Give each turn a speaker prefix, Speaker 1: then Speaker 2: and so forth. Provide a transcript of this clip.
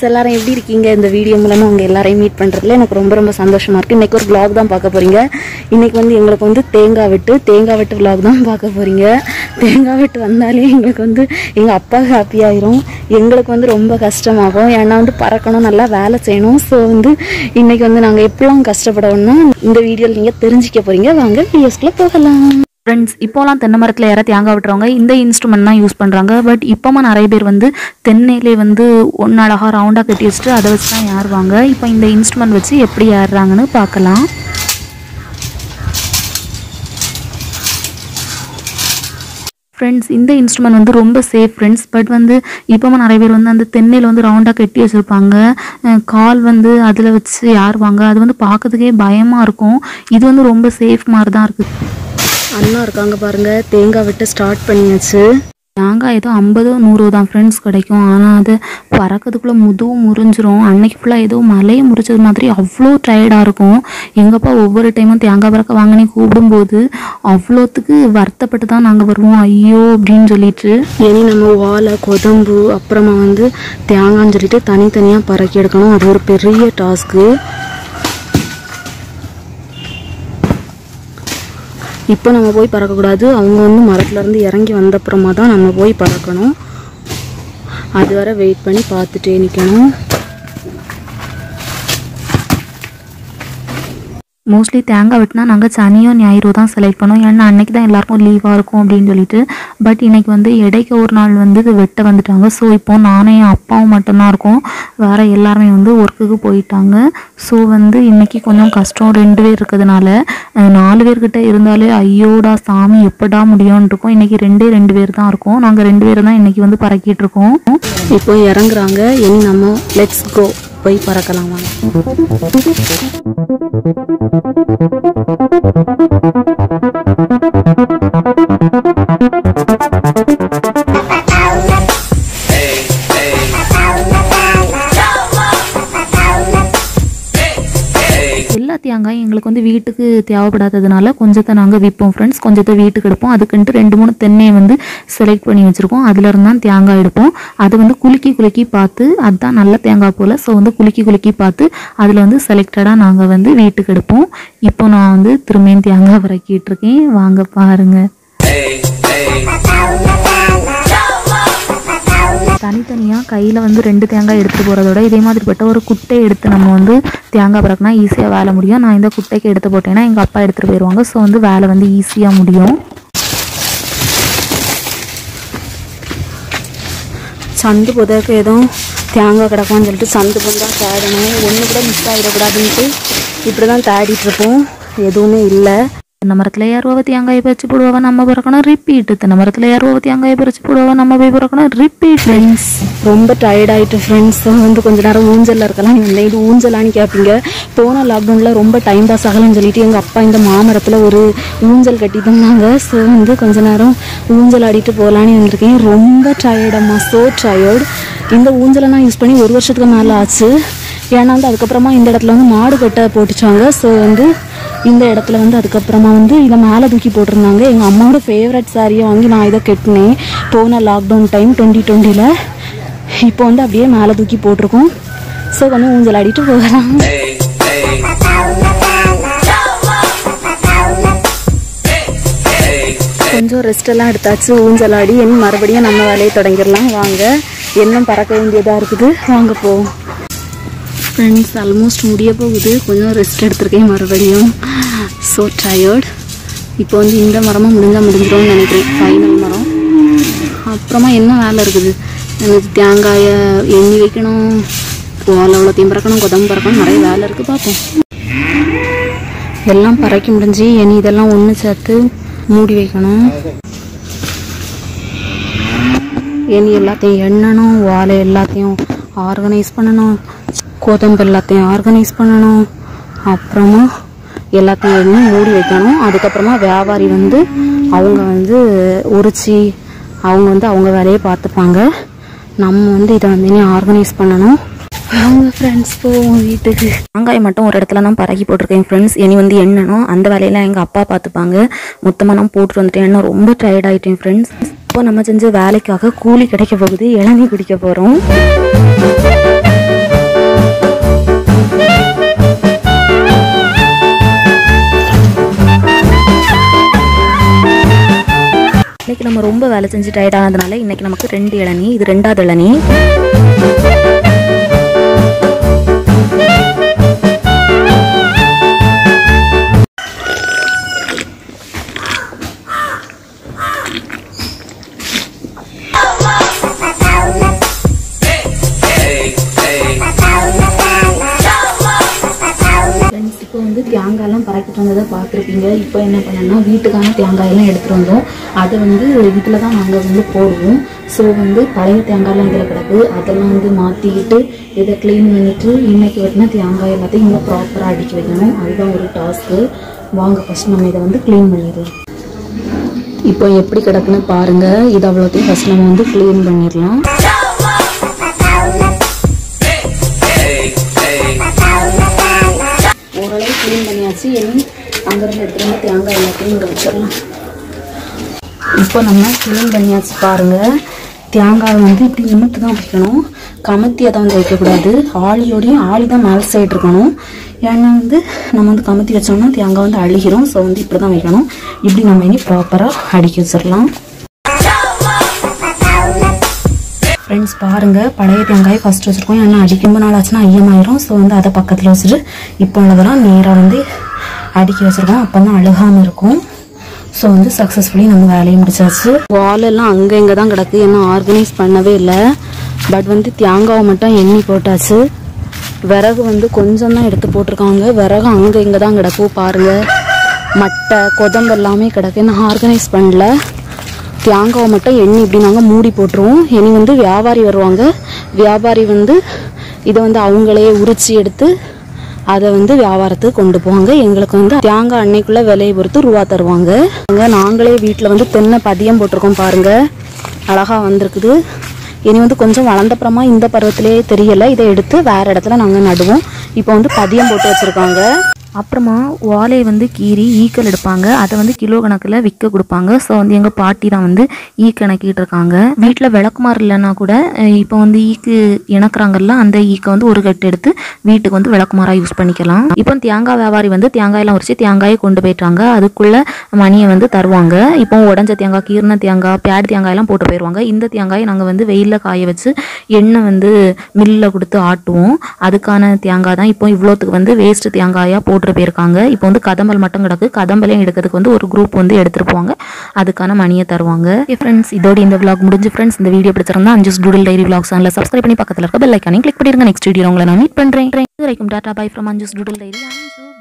Speaker 1: friends எல்லாரும் எப்படி இருக்கீங்க இந்த வீடியோ மூலமா உங்க எல்லாரையும் மீட் பண்றதுல எனக்கு ரொம்ப ரொம்ப சந்தோஷமா இருக்கு இன்னைக்கு ஒரு vlog தான் பார்க்க போறீங்க இன்னைக்கு வந்து எங்களுக்கு வந்து தேங்காய் வெட்டு தேங்காய் வெட்டு vlog தான் பார்க்க போறீங்க தேங்காய் வெட்டு வந்தாலே எங்களுக்கு வந்து எங்க அப்பா ஹாப்பி ஆயிரும் எங்களுக்கு வந்து ரொம்ப கஷ்டமாகும் ஏன்னா வந்து பறக்கணும் நல்லா வேலை செய்யணும் ஸோ வந்து இன்னைக்கு வந்து நாங்க எப்படிலாம் கஷ்டப்படணும்னா இந்த வீடியோவில் நீங்க தெரிஞ்சுக்க போறீங்க வாங்க வீடியோஸ்குள்ள போகலாம்
Speaker 2: ஃப்ரெண்ட்ஸ் இப்போலாம் தென்னை மரத்தில் யாராவது தேங்காய் விட்டுறவங்க இந்த இன்ஸ்ட்ருமெண்ட் தான் யூஸ் பண்ணுறாங்க பட் இப்போமா நிறைய பேர் வந்து தென்னையிலே வந்து ஒன்று அழகாக ரவுண்டாக கட்டி வச்சுட்டு அதை வச்சு தான் ஏறுவாங்க இப்போ இந்த இன்ஸ்ட்ருமெண்ட் வச்சு எப்படி ஏறுறாங்கன்னு பார்க்கலாம் ஃப்ரெண்ட்ஸ் இந்த இன்ஸ்ட்ருமெண்ட் வந்து ரொம்ப சேஃப் ஃப்ரெண்ட்ஸ் பட் வந்து இப்போமா நிறைய பேர் வந்து அந்த தென்னையில் வந்து ரவுண்டாக கட்டி வச்சுருப்பாங்க அஹ் கால் வந்து அதில் வச்சு ஏறுவாங்க அது வந்து பார்க்கறதுக்கே பயமாக இருக்கும் இது வந்து ரொம்ப சேஃப் மாதிரி தான் இருக்குது
Speaker 1: அண்ணா இருக்காங்க பாருங்க தேங்காய் வெட்ட ஸ்டார்ட் பண்ணியாச்சு
Speaker 2: தேங்காய் ஏதோ ஐம்பதோ நூறோ தான் ஃப்ரெண்ட்ஸ் கிடைக்கும் ஆனால் அது பறக்கிறதுக்குள்ளே முதுவும் முறிஞ்சிரும் அன்னைக்கு ஃபுல்லாக ஏதோ மலையை முறிச்சது மாதிரி அவ்வளோ டயர்டாக இருக்கும் எங்கப்பா ஒவ்வொரு டைமும் தேங்காய் பறக்க வாங்கினே கூப்பிடும்போது அவ்வளோத்துக்கு வருத்தப்பட்டு தான் நாங்கள் வருவோம் ஐயோ அப்படின்னு சொல்லிட்டு
Speaker 1: இனி நம்ம வாழை கொதம்பு அப்புறமா வந்து தேங்காய்னு சொல்லிட்டு தனித்தனியாக பறக்கி எடுக்கணும் அது ஒரு பெரிய டாஸ்க்கு இப்போ நம்ம போய் பறக்கக்கூடாது அவங்க வந்து மரத்துல இருந்து இறங்கி வந்த அப்புறமா தான் நம்ம போய் பறக்கணும் அது வரை வெயிட் பண்ணி பார்த்துட்டே நிற்கணும்
Speaker 2: மோஸ்ட்லி தேங்காய் வெட்டினா நாங்கள் சனியோ ஞாயிறோ தான் செலக்ட் பண்ணோம் ஏன்னா அன்னைக்கு தான் எல்லாருக்கும் லீவாக இருக்கும் அப்படின்னு சொல்லிட்டு பட் இன்னைக்கு வந்து இடைக்கு ஒரு நாள் வந்து இது வெட்ட வந்துட்டாங்க ஸோ இப்போ நானும் என் அப்பாவும் மட்டும்தான் இருக்கோம் வேற எல்லாருமே வந்து ஒர்க்குக்கு போயிட்டாங்க ஸோ வந்து இன்னைக்கு கொஞ்சம் கஷ்டம் ரெண்டு பேர் இருக்கிறதுனால அஹ், நாலு பேர்கிட்ட இருந்தாலே ஐயோடா சாமி எப்படா முடியும்னு இருக்கும் இன்னைக்கு ரெண்டே ரெண்டு பேர் தான் இருக்கோம் நாங்கள் ரெண்டு பேரும் தான் இன்னைக்கு வந்து பறக்கிட்டு இருக்கோம்
Speaker 1: இப்போ இறங்குறாங்க இனி நம்ம லெட்ஸ் கோ போய் பறக்கலாம் வாங்க
Speaker 2: எல்லா தேங்காயும் எங்களுக்கு வந்து வீட்டுக்கு தேவைப்படாததுனால கொஞ்சத்தை நாங்கள் விற்போம் ஃப்ரெண்ட்ஸ் கொஞ்சத்தை வீட்டுக்கு எடுப்போம் அதுக்குன்ட்டு ரெண்டு மூணு தென்னையை வந்து செலக்ட் பண்ணி வச்சுருக்கோம் அதுல இருந்து தான் தேங்காய் எடுப்போம் அதை வந்து குலுக்கி குலுக்கி பார்த்து அதுதான் நல்ல தேங்காய் போல் ஸோ வந்து குலுக்கி குலுக்கி பார்த்து அதில் வந்து செலக்டடாக நாங்கள் வந்து வீட்டுக்கு எடுப்போம் இப்போ நான் வந்து திரும்பியும் தேங்காய் பறக்கிட்டு இருக்கேன் வாங்க பாருங்க தனித்தனியாக கையில் வந்து ரெண்டு தேங்காய் எடுத்துகிட்டு போகிறதோட இதே மாதிரிப்பட்ட ஒரு குட்டை எடுத்து நம்ம வந்து தேங்காய் பறக்கினா ஈஸியாக வேலை முடியும் நான் இந்த குட்டைக்கு எடுத்து போட்டேன்னா எங்கள் அப்பா எடுத்துகிட்டு போயிடுவாங்க ஸோ வந்து வேலை வந்து ஈஸியாக முடியும்
Speaker 1: சந்து புதற்கு எதுவும் தேங்காய் கிடக்கும்னு சொல்லிட்டு சந்து புந்தா தேடணும் ஒன்று கூட மிஸ் ஆகிடக்கூடாதுன்ட்டு இப்படி தான் தேடிட்டு இருப்போம் எதுவுமே இல்லை
Speaker 2: தென்னை மரத்தில் ஏறுவா தேங்காயை பறிச்சு போடுவா நம்ம பிறக்கணும் ரிப்பீட் தென்னை மரத்தில் ஏறுவா தேங்காயை பறிச்சு போடுவா நம்ம போய் பிறக்கணும் ரிப்பீட் ஃப்ரெண்ட்ஸ்
Speaker 1: ரொம்ப டயர்ட் ஆயிட்டு ஃப்ரெண்ட்ஸ் வந்து கொஞ்ச நேரம் ஊஞ்சல்ல இருக்கலாம் வந்தேன் இது ஊஞ்சலான்னு கேட்பீங்க போன லாக்டவுனில் ரொம்ப டைம் பாஸ் ஆகலன்னு சொல்லிட்டு எங்கள் அப்பா இந்த மாமரத்தில் ஒரு ஊஞ்சல் கட்டி தந்தாங்க ஸோ வந்து கொஞ்ச நேரம் ஊஞ்சல் ஆடிட்டு போகலான்னு வந்திருக்கேன் ரொம்ப டயர்டம்மா ஸோ டயர்ட் இந்த ஊஞ்சலை நான் யூஸ் பண்ணி ஒரு வருஷத்துக்கு மேலே ஆச்சு ஏன்னா வந்து அதுக்கப்புறமா இந்த இடத்துல வந்து மாடு கட்ட போட்டுச்சாங்க ஸோ வந்து இந்த இடத்துல வந்து அதுக்கப்புறமா வந்து இதை மேலே தூக்கி போட்டிருந்தாங்க எங்கள் அம்மாவோட ஃபேவரட் சாரியை வாங்கி நான் இதை கட்டினேன் போன லாக்டவுன் டைம் டுவெண்ட்டி டுவெண்ட்டியில் இப்போ வந்து அப்படியே மேலே தூக்கி போட்டிருக்கோம் ஸோ கொஞ்சம் ஊஞ்சல் ஆடிட்டு போகலாம் கொஞ்சம் ரெஸ்ட் எல்லாம் எடுத்தாச்சு ஊஞ்சல் ஆடி இனி மறுபடியும் நம்ம வேலையை தொடங்கிடலாம் வாங்க இன்னும் பறக்க வேண்டியதாக இருக்குது வாங்க போவோம் ஃப்ரெண்ட்ஸ் ஆல்மோஸ்ட் முடிய போகுது கொஞ்சம் ரெஸ்ட் எடுத்திருக்கேன் மறுபடியும் ஸோ டயர்ட் இப்போ வந்து இந்த மரமும் முடிஞ்சால் முடிஞ்சிடும்னு நினைக்கிறேன் ஃபைனல் மரம் அப்புறமா என்ன வேலை இருக்குது எனக்கு தேங்காயை எண்ணி வைக்கணும் ஓலை அவ்வளோத்தையும் பறக்கணும் கொதம்பு பறக்கணும் நிறைய வேலை இருக்குது பார்ப்போம் எல்லாம் பறக்கி முடிஞ்சு இனி இதெல்லாம் ஒன்று சேர்த்து மூடி வைக்கணும் இனி எல்லாத்தையும் எண்ணணும் வாழை எல்லாத்தையும் ஆர்கனைஸ் பண்ணணும் கோதம்பு எல்லாத்தையும் ஆர்கனைஸ் பண்ணணும் அப்புறமா எல்லாத்தையும் எண்ணி மூடி வைக்கணும் அதுக்கப்புறமா வியாபாரி வந்து அவங்க வந்து உரிச்சி அவங்க வந்து அவங்க வேலையை பார்த்துப்பாங்க நம்ம வந்து இதை வந்து இனி ஆர்கனைஸ் பண்ணணும் அவங்க ஃப்ரெண்ட்ஸ் போவோம் வீட்டுக்கு
Speaker 2: தேங்காய் மட்டும் ஒரு இடத்துல தான் பறக்கி போட்டிருக்கேன் ஃப்ரெண்ட்ஸ் இனி வந்து எண்ணணும் அந்த வேலையெல்லாம் எங்கள் அப்பா பார்த்துப்பாங்க மொத்தமாக நான் போட்டுட்டு வந்துட்டேன் ஏன்னா ரொம்ப டயர்ட் ஆயிட்டேன் ஃப்ரெண்ட்ஸ் இப்போ நம்ம செஞ்ச வேலைக்காக கூலி கிடைக்க போகுது இளநீ குடிக்க போகிறோம் நம்ம ரொம்ப வேலை செஞ்சு டயர்ட் ஆனதுனால இன்னைக்கு நமக்கு ரெண்டு இளநீ இது ரெண்டாவது இளநீ
Speaker 1: ஃப்ரெண்ட்ஸ் இப்போ வந்து தேங்காயெல்லாம் பறக்கிட்டு வந்ததை பார்த்துருப்பீங்க இப்போ என்ன பண்ணோம்னா வீட்டுக்கான தேங்காயெல்லாம் எடுத்துகிட்டு வந்தோம் அதை வந்து இதில் தான் நாங்கள் வந்து போடுவோம் ஸோ வந்து பழைய தேங்காயெல்லாம் இதில் கிடக்கு அதெல்லாம் வந்து மாற்றிக்கிட்டு இதை க்ளீன் பண்ணிவிட்டு இன்னைக்கு வெட்டின தேங்காய் எல்லாத்தையும் இன்னும் ப்ராப்பராக அடிக்க வைக்கணும் அதுதான் ஒரு டாஸ்க்கு வாங்க ஃபஸ்ட் நம்ம இதை வந்து க்ளீன் பண்ணிடலாம் இப்போ எப்படி கிடக்குன்னு பாருங்கள் இது அவ்வளோத்தையும் ஃபஸ்ட் நம்ம வந்து க்ளீன் பண்ணிடலாம் ஓரளவு க்ளீன் பண்ணியாச்சு இனி அங்கேருந்து எடுத்துகிட்டு வந்து தேங்காய் எல்லாத்தையும் இங்கே வச்சிடலாம் இப்போ நம்ம க்ளீன் பண்ணியாச்சு பாருங்கள் தேங்காய் வந்து இப்படி நிமித்து தான் வைக்கணும் கமத்தியை தான் வந்து வைக்கக்கூடாது ஆளியோடையும் ஆளி தான் மேல் சைடு இருக்கணும் ஏன்னா வந்து நம்ம வந்து கமத்தி வச்சோம்னா தேங்காய் வந்து அழுகிரும் ஸோ வந்து இப்படி தான் வைக்கணும் இப்படி நம்ம இனி ப்ராப்பராக அடிக்க வச்சிடலாம் ஃப்ரெண்ட்ஸ் பாருங்கள் பழைய தேங்காய் ஃபஸ்ட்டு வச்சுருக்கோம் ஏன்னா அடிக்க ரொம்ப நாள் ஆச்சுன்னா ஐயமாயிரும் ஸோ வந்து அதை பக்கத்தில் வச்சுட்டு இப்போ உள்ளதெல்லாம் நேராக வந்து அடிக்க வச்சுருக்கோம் அப்போ தான் அழுகாமல் இருக்கும் ஸோ வந்து சக்ஸஸ்ஃபுல்லி நம்ம வேலையை முடிச்சாச்சு வால் எல்லாம் அங்கே இங்கே தான் கிடக்கு ஏன்னா ஆர்கனைஸ் பண்ணவே இல்லை பட் வந்து தேங்காவை மட்டும் எண்ணி போட்டாச்சு விறகு வந்து கொஞ்சம் தான் எடுத்து போட்டிருக்காங்க விறகு அங்கே இங்கே தான் கிடக்கு பாருங்க மட்டை கொதம்பு எல்லாமே கிடக்கு இன்னும் ஆர்கனைஸ் பண்ணல தேங்காவை மட்டும் எண்ணி இப்படி நாங்கள் மூடி போட்டுருவோம் இனி வந்து வியாபாரி வருவாங்க வியாபாரி வந்து இதை வந்து அவங்களே உரிச்சு எடுத்து அதை வந்து வியாபாரத்துக்கு கொண்டு போவாங்க எங்களுக்கு வந்து தேங்காய் அன்னைக்குள்ள விலையை பொறுத்து ரூபா தருவாங்க அங்க நாங்களே வீட்டில் வந்து தென்னை பதியம் போட்டிருக்கோம் பாருங்க அழகா வந்திருக்குது இனி வந்து கொஞ்சம் வளர்ந்தப்புறமா இந்த பருவத்திலே தெரியல இதை எடுத்து வேற இடத்துல நாங்கள் நடுவோம் இப்போ வந்து பதியம் போட்டு வச்சிருக்காங்க
Speaker 2: அப்புறமா வாழையை வந்து கீறி ஈக்கள் எடுப்பாங்க அதை வந்து கிலோ கணக்கில் விற்க கொடுப்பாங்க ஸோ வந்து எங்கள் பாட்டி தான் வந்து ஈ கணக்கிட்டு இருக்காங்க வீட்டில் விளக்குமாறு இல்லைன்னா கூட அஹ் இப்போ வந்து ஈக்கு இணக்குறாங்கல்ல அந்த ஈக்கை வந்து ஒரு கட்டு எடுத்து வீட்டுக்கு வந்து விளக்குமாறாக யூஸ் பண்ணிக்கலாம் இப்போ தேங்காய் வியாபாரி வந்து தேங்காயெல்லாம் உரிச்சு தேங்காயை கொண்டு போயிட்டாங்க அதுக்குள்ள மணியை வந்து தருவாங்க இப்போ உடஞ்ச தேங்காய் கீர்ன தேங்காய் பேட் தேங்காயெல்லாம் போட்டு போயிடுவாங்க இந்த தேங்காயை நாங்கள் வந்து வெயிலில் காய வச்சு எண்ணெய் வந்து மில்லில் கொடுத்து ஆட்டுவோம் அதுக்கான தேங்காய் தான் இப்போ இவ்வளோத்துக்கு வந்து வேஸ்ட் தேங்காயாக போட்டு போயிருக்காங்க இப்போ வந்து கதம்பல் மட்டும் கிடக்கு கதம்பலையும் எடுக்கிறதுக்கு வந்து ஒரு குரூப் வந்து எடுத்துட்டு போவாங்க அதுக்கான மணியை தருவாங்க ஃப்ரெண்ட்ஸ் இதோட இந்த vlog முடிஞ்சு ஃப்ரெண்ட்ஸ் இந்த வீடியோ பிடிச்சிருந்தா அஞ்சு டூடல் டைரி vlog சேனலில் சப்ஸ்கிரைப் பண்ணி பக்கத்தில் இருக்க பெல் ஐக்கானையும் கிளிக் பண்ணிருங்க நெக்ஸ்ட் வீடியோ உங்களை நான் மீட் பண்ணுறேன் வரைக்கும் tata bye from Anju doodle diary